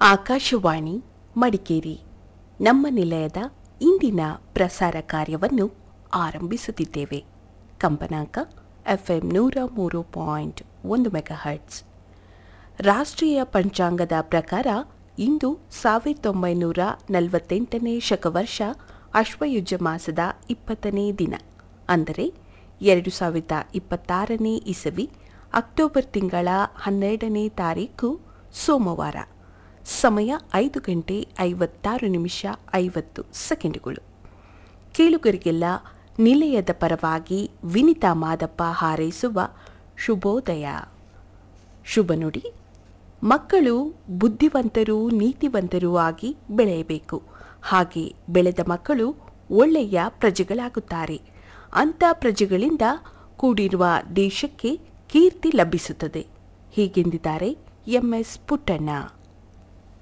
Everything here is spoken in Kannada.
ಆಕಾಶವಾಣಿ ಮಡಿಕೇರಿ ನಮ್ಮ ನಿಲಯದ ಇಂದಿನ ಪ್ರಸಾರ ಕಾರ್ಯವನ್ನು ಆರಂಭಿಸುತ್ತಿದ್ದೇವೆ ಕಂಪನಾಂಕ ಎಫ್ಎಂ ನೂರ ಮೂರು ಪಾಯಿಂಟ್ ಒಂದು ಮೆಗಾಹರ್ಟ್ಸ್ ರಾಷ್ಟ್ರೀಯ ಪಂಚಾಂಗದ ಪ್ರಕಾರ ಇಂದು ಸಾವಿರದ ಒಂಬೈನೂರ ನಲವತ್ತೆಂಟನೇ ಶಕವರ್ಷ ಅಶ್ವಯುಜ ಮಾಸದ ಇಪ್ಪತ್ತನೇ ದಿನ ಅಂದರೆ ಎರಡು ಸಾವಿರದ ಇಪ್ಪತ್ತಾರನೇ ಇಸವಿ ಅಕ್ಟೋಬರ್ ತಿಂಗಳ ಹನ್ನೆರಡನೇ ತಾರೀಕು ಸೋಮವಾರ ಸಮಯ ಐದು ಗಂಟೆ ಐವತ್ತಾರು ನಿಮಿಷ ಐವತ್ತು ಸೆಕೆಂಡುಗಳು ಕೇಳುಗರಿಗೆಲ್ಲ ನಿಲಯದ ಪರವಾಗಿ ವಿನಿತಾ ಮಾದಪ್ಪ ಹಾರೈಸುವ ಶುಭೋದಯ ಶುಭ ನುಡಿ ಮಕ್ಕಳು ಬುದ್ಧಿವಂತರೂ ನೀತಿವಂತರೂ ಆಗಿ ಬೆಳೆಯಬೇಕು ಹಾಗೆ ಬೆಳೆದ ಮಕ್ಕಳು ಒಳ್ಳೆಯ ಪ್ರಜೆಗಳಾಗುತ್ತಾರೆ ಅಂಥ ಪ್ರಜೆಗಳಿಂದ ಕೂಡಿರುವ ದೇಶಕ್ಕೆ ಕೀರ್ತಿ ಲಭಿಸುತ್ತದೆ ಹೀಗೆಂದಿದ್ದಾರೆ ಎಂಎಸ್ ಪುಟ್ಟಣ್ಣ